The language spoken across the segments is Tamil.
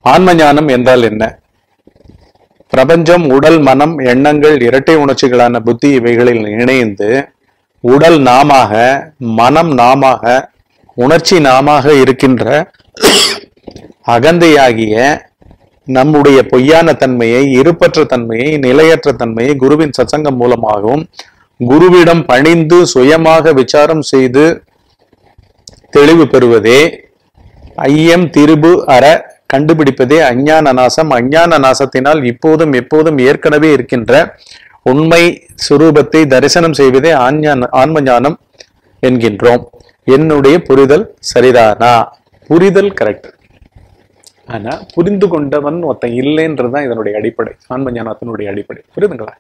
ஆன்ம ஞானம் என்றால் என்ன பிரபஞ்சம் உடல் மனம் எண்ணங்கள் இரட்டை உணர்ச்சிகளான புத்தி இவைகளில் இணைந்து உடல் நாமாக மனம் நாமாக உணர்ச்சி நாமாக இருக்கின்ற அகந்தையாகிய நம்முடைய பொய்யான தன்மையை இருப்பற்ற தன்மையை நிலையற்ற தன்மையை குருவின் சத்சங்கம் மூலமாகவும் குருவிடம் பணிந்து சுயமாக விசாரம் செய்து தெளிவு பெறுவதே ஐயம் திருபு அற கண்டுபிடிப்பதே அஞ்ஞான நாசம் அஞ்ஞான நாசத்தினால் இப்போதும் எப்போதும் ஏற்கனவே இருக்கின்ற உண்மை சுரூபத்தை தரிசனம் செய்வதே ஆஞ்ஞான ஆன்ம ஞானம் என்கின்றோம் என்னுடைய புரிதல் சரிதானா புரிதல் கரெக்ட் ஆனா புரிந்து கொண்டவன் ஒருத்தன் இல்லைன்றதுதான் இதனுடைய அடிப்படை ஆன்ம ஞானத்தினுடைய அடிப்படை புரியுதுங்களா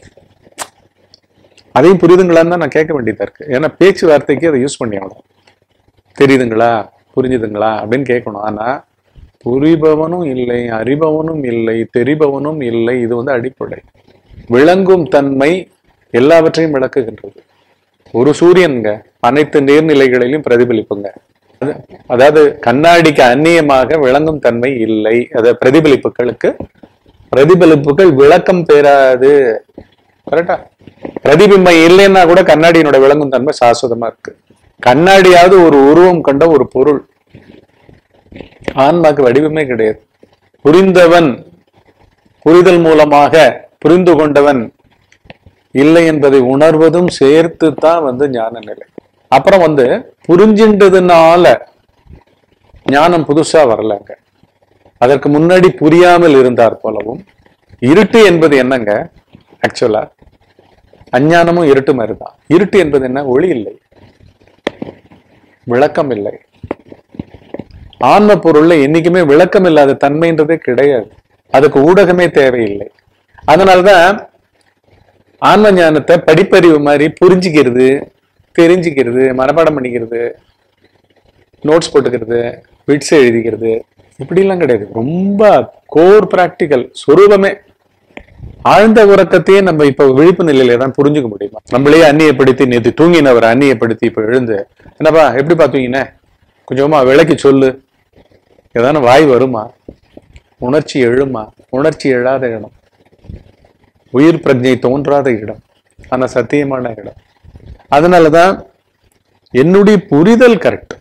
அதையும் புரியுதுங்களான்னு தான் நான் கேட்க வேண்டியதா இருக்கு ஏன்னா பேச்சுவார்த்தைக்கு அதை யூஸ் பண்ணி ஆகணும் தெரியுதுங்களா புரிஞ்சுதுங்களா அப்படின்னு கேட்கணும் ஆனா புரிபவனும் இல்லை அறிபவனும் இல்லை தெரிபவனும் இல்லை இது வந்து அடிப்படை விளங்கும் தன்மை எல்லாவற்றையும் விளக்குகின்றது ஒரு சூரியன்ங்க அனைத்து நீர்நிலைகளிலும் பிரதிபலிப்புங்க அது- அதாவது கண்ணாடிக்கு அந்நியமாக விளங்கும் தன்மை இல்லை அத பிரதிபலிப்புகளுக்கு பிரதிபலிப்புகள் விளக்கம் பெறாது கரெக்டா பிரதிபிம்பம் இல்லைன்னா கூட கண்ணாடியினோட விளங்கும் தன்மை சாஸ்வதமா இருக்கு கண்ணாடியாவது ஒரு உருவம் கண்ட ஒரு பொருள் ஆன்மாக்கு வடிவமே கிடையாது புரிந்தவன் புரிதல் மூலமாக புரிந்து கொண்டவன் இல்லை என்பதை உணர்வதும் சேர்த்து தான் வந்து ஞான நிலை அப்புறம் வந்து புரிஞ்சின்றதுனால ஞானம் புதுசா வரலங்க அதற்கு முன்னாடி புரியாமல் இருந்தார் போலவும் இருட்டு என்பது என்னங்க ஆக்சுவலா அஞ்ஞானமும் இருட்டு மாதிரி தான் இருட்டு என்பது என்ன ஒளி இல்லை விளக்கம் இல்லை ஆன்ம பொருள்ல என்னைக்குமே விளக்கம் இல்லாத தன்மைன்றதே கிடையாது அதுக்கு ஊடகமே தேவையில்லை அதனாலதான் ஆன்ம ஞானத்தை படிப்பறிவு மாதிரி புரிஞ்சுக்கிறது தெரிஞ்சுக்கிறது மனப்பாடம் பண்ணிக்கிறது நோட்ஸ் போட்டுக்கிறது விட்ஸ் எழுதிக்கிறது இப்படிலாம் கிடையாது ரொம்ப கோர் பிராக்டிக்கல் சொரூபமே ஆழ்ந்த உறக்கத்தையே நம்ம இப்ப விழிப்பு நிலையில தான் புரிஞ்சுக்க முடியுமா நம்மளே அந்நியப்படுத்தி நேற்று தூங்கினவர் அந்நியப்படுத்தி இப்ப எழுந்து என்னப்பா எப்படி பாத்தீங்கன்னே கொஞ்சமா விளக்கி சொல்லு ஏதான வாய் வருமா உணர்ச்சி எழுமா உணர்ச்சி எழாத இடம் உயிர் பிரஜை தோன்றாத இடம் ஆனா சத்தியமான இடம் அதனாலதான் என்னுடைய புரிதல் கரெக்ட்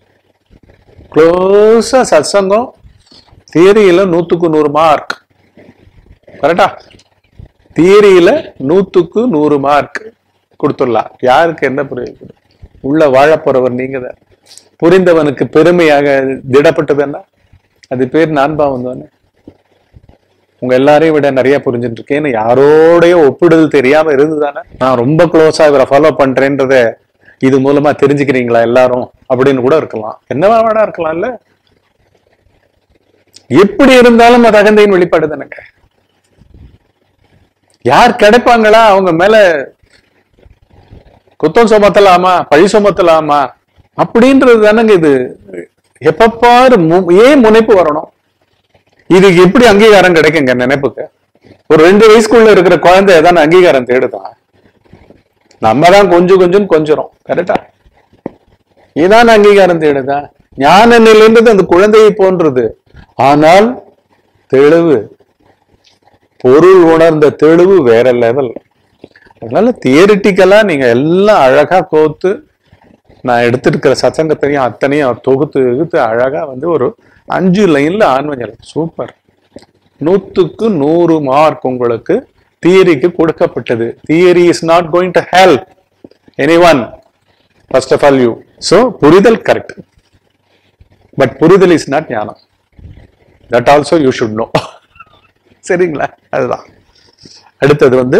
க்ளோஸா சத்சங்கம் தியரியில நூத்துக்கு நூறு மார்க் கரெக்டா தியரியில நூத்துக்கு நூறு மார்க் கொடுத்துடலாம் யாருக்கு என்ன புரியுது உள்ள வாழப் போறவர் நீங்க தான் புரிந்தவனுக்கு பெருமையாக திடப்பட்டது என்ன அது பேர் நான்பாவம் தானே உங்க எல்லாரையும் விட நிறைய புரிஞ்சுட்டு இருக்கேன்னு யாரோடய ஒப்பிடுதல் தெரியாம இருந்துதானே நான் ரொம்ப க்ளோஸா இவரை ஃபாலோ பண்றேன்றத இது மூலமா தெரிஞ்சுக்கிறீங்களா எல்லாரும் அப்படின்னு கூட இருக்கலாம் என்னவா வேணா இருக்கலாம்ல எப்படி இருந்தாலும் அது அகந்தையின் வெளிப்பாடு தானேங்க யார் கிடைப்பாங்களா அவங்க மேல குத்தம் சுமத்தலாமா பழி சுமத்தலாமா அப்படின்றது தானங்க இது எப்ப பாரு மு- ஏன் முனைப்பு வரணும் இதுக்கு எப்படி அங்கீகாரம் கிடைக்குங்க நினைப்புக்கு ஒரு ரெண்டு வயசுக்குள்ள இருக்கிற குழந்தை ஏதாவது அங்கீகாரம் தேடுதான் நம்ம தான் கொஞ்சம் கொஞ்சம் கொஞ்சுறோம் கரெக்டா இதான் அங்கீகாரம் தேடுதா ஞான நிலைன்றது அந்த குழந்தையை போன்றது ஆனால் தெளிவு பொருள் உணர்ந்த தெளிவு வேற லெவல் அதனால தியரிட்டிக்கலா நீங்க எல்லாம் அழகா கோத்து நான் எடுத்திருக்கிற சச்சங்கத்தையும் அத்தனையும் தொகுத்து தொகுத்து அழகா வந்து ஒரு அஞ்சு லைன்ல ஆன்மஞலம் சூப்பர் நூத்துக்கு நூறு மார்க் உங்களுக்கு தியரிக்கு கொடுக்கப்பட்டது theory is not going to help any one first of all you so புரிதல் கரெக்ட் பட் புரிதல் இஸ் நாட் ஞானம் that also you should know சரிங்களா அதுதான் அடுத்தது வந்து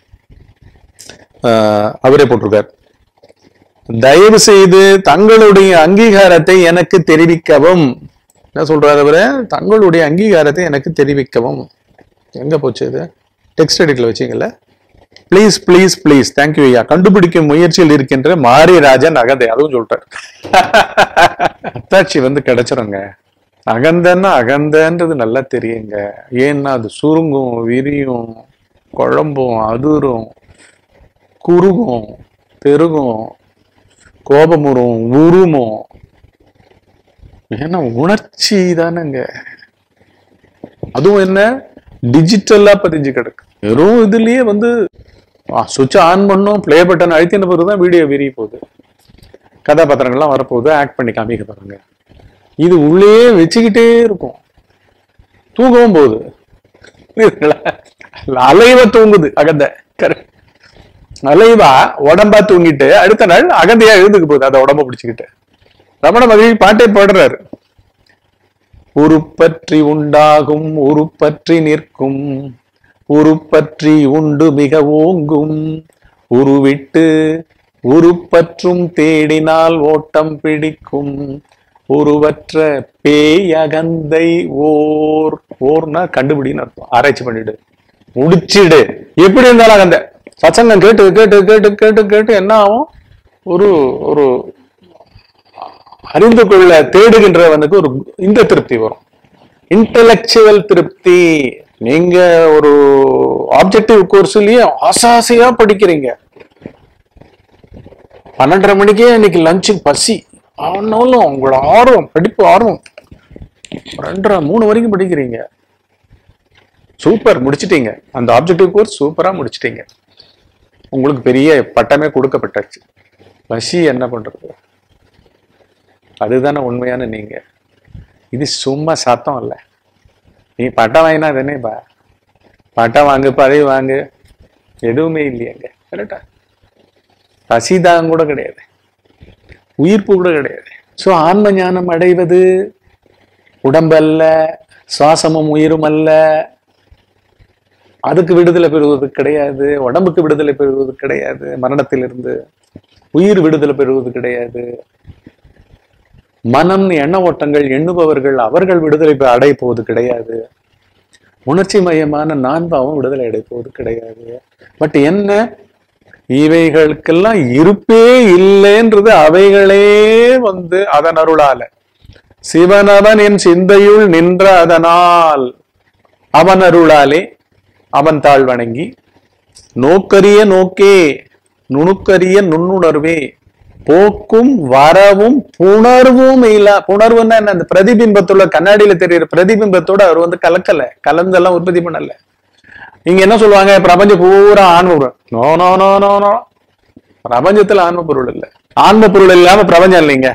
ஆஹ், அவரே போட்டிருக்கார் தயவு செய்து தங்களுடைய அங்கீகாரத்தை எனக்கு தெரிவிக்கவும் என்ன சொல்றாரு அவரு தங்களுடைய அங்கீகாரத்தை எனக்கு தெரிவிக்கவும் எங்க போச்சு இது டெக்ஸ்ட் எடிட்ல வச்சீங்கல்ல ப்ளீஸ் ப்ளீஸ் ப்ளீஸ் தேங்க்யூ ஐயா கண்டுபிடிக்கும் முயற்சியில் இருக்கின்ற மாரி ராஜன் அகந்தை அதுவும் சொல்லிட்டாரு அத்தாட்சி வந்து கிடைச்சிருங்க அகந்தன்னா அகந்தன்றது நல்லா தெரியுங்க ஏன்னா அது சுருங்கும் விரியும் குழம்பும் அதிரும் குறுகும் பெருகும் கோபமுறும் உருமும் ஏன்னா உணர்ச்சி தானேங்க அதுவும் என்ன டிஜிட்டலா பதிஞ்சு கிடக்கு வெறும் இதுலயே வந்து சுவிட்ச் ஆன் பண்ணும் ப்ளே பட்டன் அழுத்தின பிறகு தான் வீடியோ விரிய போகுது கதாபாத்திரங்கள்லாம் வரப்போகுது ஆக்ட் பண்ணி காமிக்க பாருங்க இது உள்ளே வச்சுக்கிட்டே இருக்கும் தூங்கவும் போகுது புரியுதுங்களா? அலைவ தூங்குது அகந்த கரெக்ட் அலைவா உடம்பா தூங்கிட்டு அடுத்த நாள் அகந்தையா எழுந்துக்கு போகுது அதை உடம்ப பிடிச்சுக்கிட்டு ரமண மகிழ்ச்சி பாட்டே பாடுறாரு உருப்பற்றி உண்டாகும் உருப்பற்றி நிற்கும் உருப்பற்றி உண்டு மிக ஓங்கும் உருவிட்டு உருப்பற்றும் தேடினால் ஓட்டம் பிடிக்கும் உருவற்ற பேயகந்தை ஓர் ஓர்னா கண்டுபிடின்னு அர்த்தம் ஆராய்ச்சி பண்ணிடு முடிச்சிடு எப்படி இருந்தாலும் அகந்த சச்சங்கம் கேட்டு கேட்டு கேட்டு கேட்டு கேட்டு என்ன ஆகும் ஒரு ஒரு அறிந்து கொள்ள தேடுகின்றவனுக்கு ஒரு இந்த திருப்தி வரும் இன்டலெக்சுவல் திருப்தி நீங்க ஒரு ஆப்ஜெக்டிவ் கோர்ஸ்லயே ஆசாசையா படிக்கிறீங்க பன்னெண்டரை மணிக்கே இன்னைக்கு லஞ்சு பசி ஆனாலும் உங்களோட ஆர்வம் படிப்பு ஆர்வம் ரெண்டரை மூணு வரைக்கும் படிக்கிறீங்க சூப்பர் முடிச்சிட்டீங்க அந்த ஆப்ஜெக்டிவ் கோர்ஸ் சூப்பரா முடிச்சிட்டீங்க உங்களுக்கு பெரிய பட்டமே கொடுக்கப்பட்டாச்சு பசி என்ன பண்றது அதுதானே உண்மையான நீங்க இது சும்மா சத்தம் இல்ல நீ பட்டம் வாங்கினா தானே பா பட்டம் வாங்கு பதவி வாங்கு எதுவுமே இல்லையாங்க கரெக்டா பசிதாகம் கூட கிடையாது உயிர்ப்பு கூட கிடையாது சோ ஆன்ம ஞானம் அடைவது உடம்பல்ல சுவாசமும் உயிரும் அல்ல அதுக்கு விடுதலை பெறுவது கிடையாது உடம்புக்கு விடுதலை பெறுவது கிடையாது மரணத்திலிருந்து உயிர் விடுதலை பெறுவது கிடையாது மனம் எண்ண ஓட்டங்கள் எண்ணுபவர்கள் அவர்கள் விடுதலை பெ- அடைய போவது கிடையாது உணர்ச்சி மயமான நான்பாவும் விடுதலை அடைய போவது கிடையாது பட் என்ன இவைகளுக்கெல்லாம் இருப்பே இல்லைன்றது அவைகளே வந்து அதன் அருளால சிவனவன் என் சிந்தையுள் நின்ற அதனால் அவன் அருளாலே அவன் தாழ் வணங்கி நோக்கரிய நோக்கே நுணுக்கரிய நுண்ணுணர்வே போக்கும் வரவும் புணர்வும் இல்ல புணர்வுன்னா என்ன அந்த பிரதிபிம்பத்துள்ள கண்ணாடியில தெரியுற பிரதிபிம்பத்தோட அவர் வந்து கலக்கல கலந்தெல்லாம் உற்பத்தி பண்ணல இங்க என்ன சொல்லுவாங்க பிரபஞ்சம் பூரா ஆன்ம பொருள் no no no no no பிரபஞ்சத்துல ஆன்ம பொருள் இல்ல ஆன்ம பொருள் இல்லாம பிரபஞ்சம் இல்லைங்க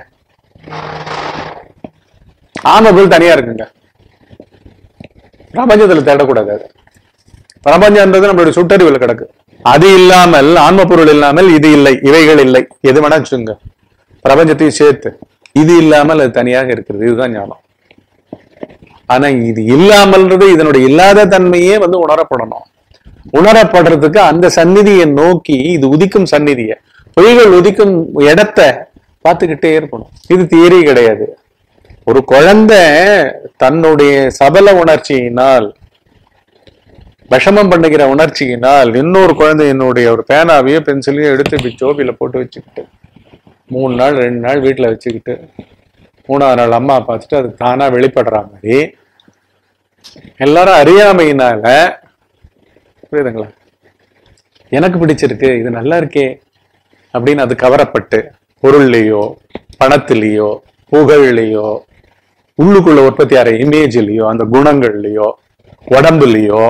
ஆன்ம பொருள் தனியா இருக்குங்க பிரபஞ்சத்துல தேடக்கூடாது அது பிரபஞ்சம்ன்றது நம்மளுடைய சுட்டறிவில் கிடக்கு அது இல்லாமல் ஆன்ம பொருள் இல்லாமல் இது இல்லை இவைகள் இல்லை எது வேணா வச்சுங்க பிரபஞ்சத்தையும் சேர்த்து இது இல்லாமல் அது தனியாக இருக்கிறது இதுதான் ஞானம் ஆனா இது இல்லாமல்ன்றது இதனுடைய இல்லாத தன்மையே வந்து உணரப்படணும் உணரப்படுறதுக்கு அந்த சந்நிதியை நோக்கி இது உதிக்கும் சந்நிதியை பொய்கள் உதிக்கும் இடத்தை பார்த்துக்கிட்டே இருக்கணும் இது தியரி கிடையாது ஒரு குழந்தை தன்னுடைய சபல உணர்ச்சியினால் விஷமம் பண்ணுகிற உணர்ச்சியினால் இன்னொரு குழந்தை என்னுடைய ஒரு பேனாவையோ பென்சிலையோ எடுத்து இப்படி ஜோபியில போட்டு வச்சுக்கிட்டு மூணு நாள் ரெண்டு நாள் வீட்டுல வச்சுக்கிட்டு மூணாவது நாள் அம்மா பார்த்துட்டு அது தானா வெளிப்படுற மாதிரி எல்லாரும் அறியாமையினால புரியுதுங்களா எனக்கு பிடிச்சிருக்கு இது நல்லா இருக்கே அப்படின்னு அது கவரப்பட்டு பொருள்லையோ பணத்திலேயோ புகழ்லையோ உள்ளுக்குள்ள உற்பத்தி ஆகிற இமேஜ்லயோ அந்த குணங்கள்லயோ உடம்புலயோ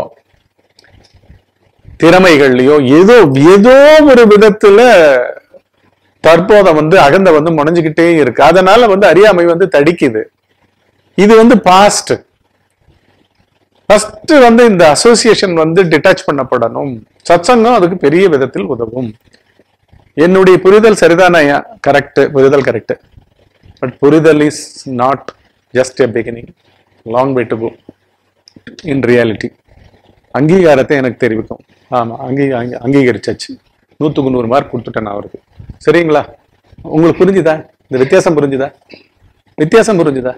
திறமைகள்லயோ ஏதோ ஏதோ ஒரு விதத்துல தற்போதை வந்து அகந்த வந்து முனைஞ்சுக்கிட்டே இருக்கு அதனால வந்து அறியாமை வந்து தடிக்குது இது வந்து பாஸ்ட் ஃபர்ஸ்ட் வந்து இந்த அசோசியேஷன் வந்து டிட்டாச் பண்ணப்படணும் சத்சங்கம் அதுக்கு பெரிய விதத்தில் உதவும் என்னுடைய புரிதல் சரிதானயா கரெக்ட் புரிதல் கரெக்ட் பட் புரிதல் is not just a beginning long way to go in reality அங்கீகாரத்தை எனக்கு தெரிவிக்கும் ஆமா அங்கீ அங்கீ- அங்கீகரிச்சாச்சு நூத்துக்கு நூறு மார்க் கொடுத்துட்டேன் நான் அவருக்கு சரிங்களா உங்களுக்கு புரிஞ்சுதா இந்த வித்தியாசம் புரிஞ்சுதா வித்தியாசம் புரிஞ்சுதா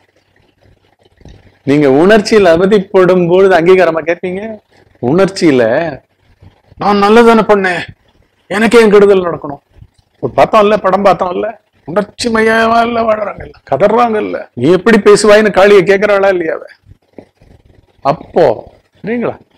நீங்க உணர்ச்சியில் அவதிப்படும் பொழுது அங்கீகாரமா கேட்பீங்க உணர்ச்சியில நான் நல்லதானே பண்ணேன் எனக்கே என் கெடுதல் நடக்கணும் ஒரு பார்த்தோம்ல படம் பார்த்தோம்ல உணர்ச்சி மையமா இல்ல வாடுறாங்கல்ல கதறாங்கல்ல நீ எப்படி பேசுவாயின்னு காளியை கேட்கறாளா இல்லையா அவ? அப்போ சரிங்களா